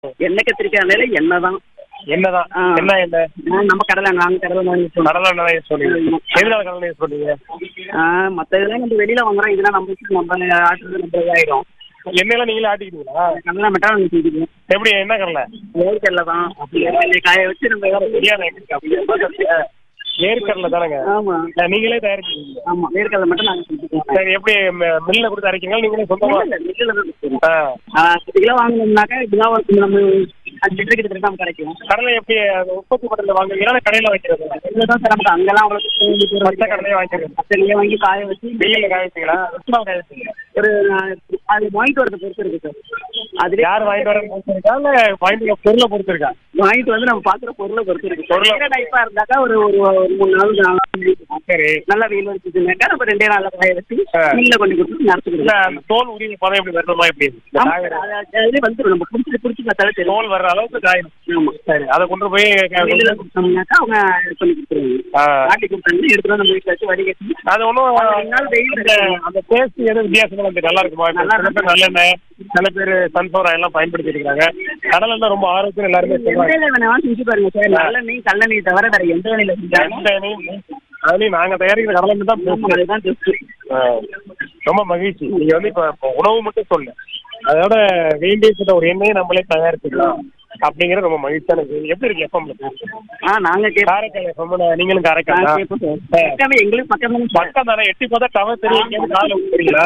எண்ணெய் கத்திரிக்காய் விலை எண்ணெய் தான் என்னதான் ஆ. என்ன என்ன நம்ம கடலை நாங்க கடலை வாங்கி வச்சோம் கடலை எண்ணெய் யூஸ் பண்ணுவீங்க எதனால கடலை யூஸ் பண்ணுவீங்க மற்ற இதெல்லாம் நம்ம வெளியில வாங்குறோம் இதெல்லாம் நம்ம நம்ம ஆட்டுறது நம்ம இதாயிடும் எண்ணெயெல்லாம் நீங்களே ஆட்டிக்கிட்டீங்களா கடலை மட்டும் நம்ம செஞ்சுக்குவோம் எப்படி என்ன கடலை வேர்க்கடலை தான் அப்படி காய வச்சு நம்ம வேற தெரியாத எங்களுக்கு அப்படி வேர்க்கடலை தானேங்க ஆமா ஆ, நீங்களே தயாரிக்கிறீங்க ஆமா வேர்க்கடலை மட்டும் நாங்க செஞ்சுக்குவோம் சரி எப்படி மில்ல கொடுத்து அரைக்கீங்களா நீங்களே சொந்தமா இல்ல, மில்லுல தான் கொடுத்துருவோம். ஆ. ஆ, பத்து கிலோ வாங்கணும்னாக்கா இப்படிதான் ஒரு நம்ம அஞ்சு லிட்டர் கிட்ட நம்ம கிடைக்கும் கடலை எப்படி அது உற்பத்தி பண்றதுல வாங்குவீங்களா இல்ல கடையில வைக்கிறது இதுதான் சார் நமக்கு அங்கெல்லாம் அவ்வளவு பச்சை கடலையே வாங்கிக்கிறது பச்சையிலேயே வாங்கி காய வச்சு வெயில்ல காய வச்சீங்களா வெப்பமா காய வச்சீங்களா ஒரு ஆ, அது வாங்கிட்டு வரத பொறுத்து இருக்கு சார் அதுலயே யார் வாங்கிட்டு வர பொறுத்து இருக்கா இல்ல வாங்கிட்டு வர பொருளை பொறுத்து இருக்கா வாங்கிட்டு வந்து நம்ம பாக்குற பொருளை பொறுத்து இருக்கு பொருளை- பொருளை டைப்பா இருந்தாக்கா ஒரு ஒரு ஒரு மூணு நாள் நாலு நாள் இருக்கும். சரி நல்லா வெயில் வச்சுச்சுனாக்கா நம்ம ரெண்டே நாள்ல காய வச்சு ஆ. மில்ல கொண்டு கொடுத்து இல்ல நடத்துக்கிறோம் அந்த தோல் உரிமை பதம் எப்படி வரணுமா எப்படி இந்த ஆமா காய- சார், அது- அதுலயே வந்துடும் நம்ம குடிச்சு குடிச்சு பார்த்தாலே தெரியும் தோல் வர்ற அளவுக்கு காயணும் ஆமா சரி அதை கொண்டு போய் க- வெளியில கொடுத்தோம்னாக்கா அவங்க இது பண்ணி கொடுத்துருவாங்க ஆ. காட்டி கொடுத்தாங்க எடுத்துட்டு வந்து நம்ம வீட்டுல வச்சு வடிகட்டி அது ஒன்றும் ரெண்டு நாள் வெயில் அந்த அந்த டேஸ்ட் எதுவும் வித்தியாசமா இருக்கு நல்லா இருக்குமா இப்ப நல்லா சில பேர் நல்லெண்ணெய் சில பேர் சன்ஃபிளவர் ஆயில் எல்லாம் பயன்படுத்தி இருக்காங்க கடல் எண்ணெய் ரொம்ப ஆரோக்கியம் எல்லாருமே சொல்றாங்க எண்ணெயில வேணாலும் செஞ்சு பாருங்க சார் நல்லெண்ணெய் கல்லெண்ணெய் தவிர வேற எந்த எண்ணெயில செஞ்சாலும் எந்த எண்ணெயும் அதுலயும் நாங்க தயாரிக்கிற கடலை எண்ணெய் தான் ஆமா, best. அதுதான் பெஸ்ட் ஆ. ரொம்ப மகிழ்ச்சி நீங்க வந்து இப்ப இப்ப உணவு மட்டும் சொல்ல அதோட வேண்டிய ஒரு எண்ணெயை நம்மளே தயாரிச்சுக்கலாம் அப்படிங்கிறது ரொம்ப மகிழ்ச்சியான விஷயம் எப்படி இருக்கு எஃப்எம்ல ஆ நாங்க கேட்போம் காரைக்கால் எஃப்எம் நீங்களும் காரைக்கால் நாங்க தான் கேட்போம் சார் பக்கமே எங்களுக்கு பக்கம் தானே சார் பக்கம் தானே எட்டி பார்த்தா டவர் தெரியும் கேட்டு காலைல ஊத்துறீங்களா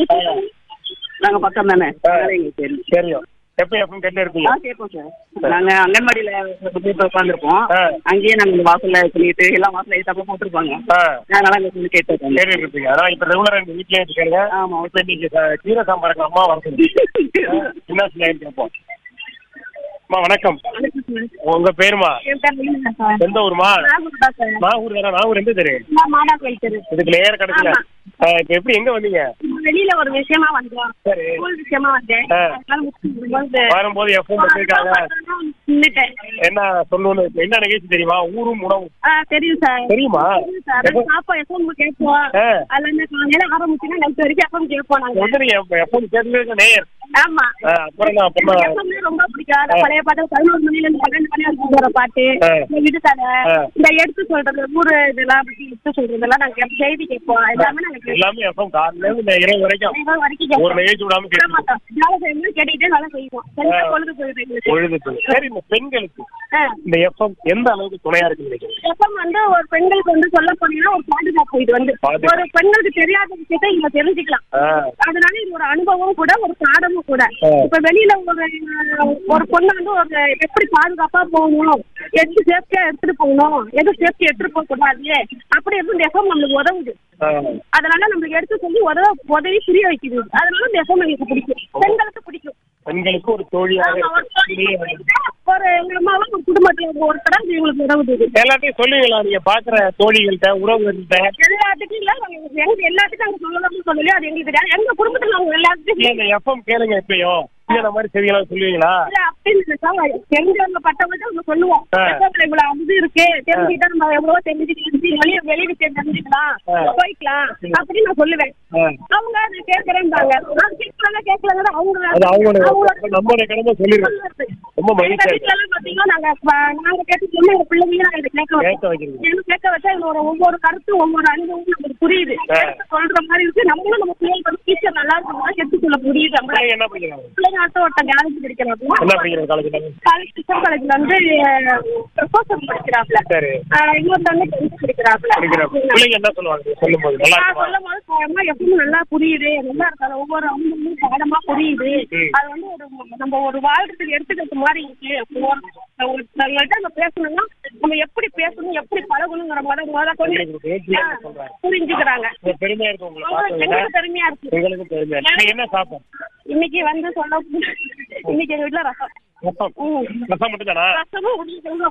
நாங்க பக்கம் தானே அதனால எங்களுக்கு தெரியும் தெரியும் எப்ப எஃப்எம் கேட்டே இருப்பீங்க ஆ கேட்போம் சார் நாங்க அங்கன்வாடியில உட்காந்துருப்போம் ஆ. அங்கேயே நாங்க இந்த வாசல்ல பண்ணிட்டு எல்லாம் வாசல்ல தப்பா போட்டிருப்பாங்க ஆ அதனால அங்க சொல்லி கேட்டு இருக்கோம். கேட்டுட்டு இருப்பீங்க அதான் இப்ப ரெகுலரா எங்க வீட்லயே இருக்கீங்க ஆமா இப்ப இன்னைக்கு ச- கீரை சாம்பாருக்கு அம்மா வரணும் என்ன செய்யலாம் கேட்போம் அம்மா வணக்கம் உங்க பேருமா என் பேர் மீனா சார். எந்த ஊருமா நாகூர் தான் சார். நாகூர் தானே நாகூர் எந்த தெரு நான் மாடா கோயில் தெரு. இதுக்கு நேர கிடைக்கல ஆமா. இப்ப எப்படி எங்க வந்தீங்க வெளியில ஒரு விஷயமா வந்தோம் சரி ஸ்கூல் விஷயமா வந்தேன் ஆ. அதனால முடிச்சுட்டு வரும்போது வரும்போது எஃப்எம் வச்சிருக்காங்க நின்னுட்டேன். என்ன சொல்லணும்னு இப்ப என்ன நிகழ்ச்சி தெரியுமா ஊரும் உணவும் ஆ, தெரியும் சார் தெரியுமா தெரியும் சார் நாங்க பாப்போம் எப்பவும் கேட்போம் ஆ. அதுல இருந்து காலையில ஆரம்பிச்சுன்னா நைட் வரைக்கும் எப்பவும் கேட்போம் நாங்க வந்து நீங்க எஃப்எம் கேட்டு நேயர் ஆமா ஆ, அப்புறம் நான் எனக்கு அப்புறம் எப்பவுமே ரொம்ப பிடிக்கும் அந்த பழைய பாட்டு பதினோரு மணில இருந்து பன்னெண்டு மணி வரைக்கும் போற பாட்டு ஆ. இந்த விடுதலை ஆ. இந்த எடுத்து சொல்றது ஊரு இதெல்லாம் பத்தி எடுத்து சொல்றதெல்லாம் நாங்க எப்ப செய்தி கேட்போம் எல்லாமே நாங்க கேட்போம் எல்லாமே எஃப்எம் காலையில இருந்து இந்த இரவு வரைக்கும் இரவு வரைக்கும் ஒரு கேட்போம் நிகழ்ச்சி விடாம விட கேட்டு மாட்டோம். வேலை செய்யும்போது கேட்டுக்கிட்டே வேலை செய்வோம். சரியா ஆ. பொழுது போயிடுது எங்களுக்கு. பொழுது சரி இந்த பெண்களுக்கு ஆ. இந்த எஃப்எம் எந்த அளவுக்கு துணையா இருக்கு நினைக்கிறீங்க FM வந்து ஒரு பெண்களுக்கு வந்து சொல்ல போனீங்கன்னா ஒரு பாதுகாப்பு இது வந்து பாதுகாப்பு. ஒரு பெண்களுக்கு தெரியாத விஷயத்தை இங்க தெரிஞ்சுக்கலாம் ஆ, அதனால இது ஒரு அனுபவம் கூட ஒரு பாடமும் கூட ஆ. இப்ப வெளியில ஒரு ஒரு பொண்ணு வந்து ஒரு எப்படி பாதுகாப்பா போகணும் எது சேஃப்டியா எடுத்துட்டு போகணும் எது சேஃப்டி எடுத்துட்டு போக கூடாது அப்படி இருந்து இந்த எஃப்எம் நம்மளுக்கு உதவுது ஆ. அதனால நம்மளுக்கு எடுத்து சொல்லி உதவ உதவி புரிய வைக்குது அதனால இந்த எஃப்எம் எங்களுக்கு பிடிக்கும் பெண்களுக்கு பிடிக்கும் பெண்களுக்கு ஒரு தோழியாக ஆமா, ஒரு இருக்கு. ஒரு எங்க அம்மாவும் ஒரு குடும்பத்துல ஒரு தடவை இது எங்களுக்கு உதவுது இது. எல்லாத்தையும் சொல்லுவீங்களா நீங்க பாக்குற தோழிகள்கிட்ட உறவுகள்கிட்ட எல்லாத்துக்கும் இல்ல நாங்க எங்க எல்லாத்துக்கும் நாங்க சொல்லலாம்னு சொல்லலையோ அது எங்களுக்கு தெரியாது எங்க குடும்பத்துல நாங்க எல்லாத்துக்கும் இல்ல, இந்த எஃப்எம் கேளுங்க எப்பயும் நீங்க அந்த மாதிரி செய்திகளா சொல்லுவீங்களா இல்ல, அப்படின்னு இல்ல சார். தெரிஞ்சவங்க பட்டவங்க அவங்க சொல்லுவோம் ஆ. எஃப்எம்ல இவ்வளவு அது இருக்கு தெரிஞ்சுக்கிட்டா நம்ம எவ்வளவோ தெரிஞ்சுக்கிட்டு வெளிய வெளி விஷயம் தெரிஞ்சுக்கலாம் ஆ. போய்க்கலாம் அப்படின்னு நான் சொல்லுவேன் ஆ. அவங்க அதை கேட்கறேன்பாங்க நான் கேட்கல கேட்கலன்னா அவங்க அது அவங்களோட அவங்களோட நம்மளுடைய கடமை சொல்லிடுறோம் ரொம்ப மகிழ்ச்சியா இருக்கு. எங்க வீட்டுல பாத்தீங்கன்னா நாங்க ப- நாங்க கேட்டு சொன்ன எங்க பிள்ளைங்க நாங்க இதை கேட்க கேட்க வைக்கிறோம் வைக்கிறீங்க எனக்கு கேட்க வச்சா எங்களோட ஒவ்வொரு கருத்து ஒவ்வொரு அனுபவமும் நமக்கு புரியுது ஆ. எடுத்து சொல்ற மாதிரி இருக்கு நம்மளும் நம்ம பிள்ளைங்களுக்கு வந்து டீச்சர் நல்லா இருக்குமா எடுத்து சொல்ல புரியுது நம்ம பிள்ளைங்க என்ன படிக்கிறாங்க பிள்ளைங்க அடுத்த ஒருத்தன் காலேஜ் படிக்கிறாங்க என்ன படிக்கிறாங்க காலேஜ்ல காலேஜ் கிருஷ்ணன் காலேஜ்ல வந்து ப்ரொஃபஸர் படிக்கிறாப்ல சரி ஆஹ் இன்னொருத்தன் வந்து டென்த் படிக்கிறாப்ல படிக்கிறாங்க பிள்ளைங்க என்ன சொல்லுவாங்க சொல்லும் போது நல்லா நான் இருக்குமா சொல்லும் போது பாடமா எப்பவும் நல்லா புரியுது நல்லா இருக்காது ஒவ்வொரு அம்மாவும் பாடமா புரியுது ம். அது வந்து ஒரு நம்ம ஒரு வாழ்றதுக்கு எடுத்துக்கிறது மாதிரி இருக்கு ஒரு- ஒரு- நம்மள்ட்ட நம்ம பேசணும்னா நம்ம எப்படி பேசணும் எப்படி பழகணுங்கிற முத முத கொண்டு உங்களுக்கு பேச்சு ஆ, சொல்றாங்க. புரிஞ்சுக்கிறாங்க ரொம்ப பெருமையா இருக்கு உங்களை அவங்க பார்த்ததுல எங்களுக்கு பெருமையா இருக்கு உங்களுக்கு பெருமையா இருக்கு நீங்க என்ன சாப்பிடும் இன்னைக்கு வந்து சொல்ல இன்னைக்கு எங்க வீட்டுல ரசம் ரசம் ம். ரசம் மட்டும் தானா ரசமும் உருளைக்கிழங்கும் அப்பளம்.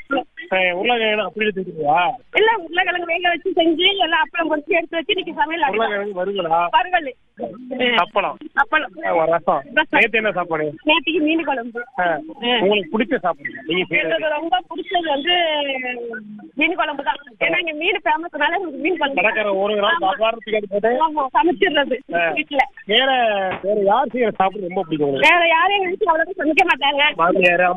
அஹ், உருளைக்கிழங்கு அப்படி எடுத்துக்கிட்டியா இல்ல உருளைக்கிழங்கு வேக வச்சு செஞ்சு எல்லாம் அப்பளம் பொரிச்சு எடுத்து வச்சு இன்னைக்கு சமையல் ஆகிடும். உருளைக்கிழங்கு வருங்களா வறுவல் அப்பளம் அப்பளம் அஹ், ஒரு ரசம் ரசம். நேத்து என்ன சாப்பாடு நேற்றுக்கு மீன் குழம்பு அஹ், உங்களுக்கு பிடிச்ச சாப்பாடு நீங்க செய்யறது எனக்கு ரொம்ப பிடிச்சது வந்து மீன் குழம்பு தான் ஏன்னா இங்க மீன் ஃபேமஸ்னால எனக்கு மீன் குழம்பு கடற்கரை ஒரு நாள் வாரத்துக்கு அது போட்டு ஆமா சமைச்சிடுறது ஆ. வீட்டுல வேற வேற யார் செய்யற சாப்பிட ரொம்ப பிடிக்கும் உங்களுக்கு வேற யாரும் எங்க வீட்டுல அவ்வளவு சமைக்க மாட்டாங்க மாமியார்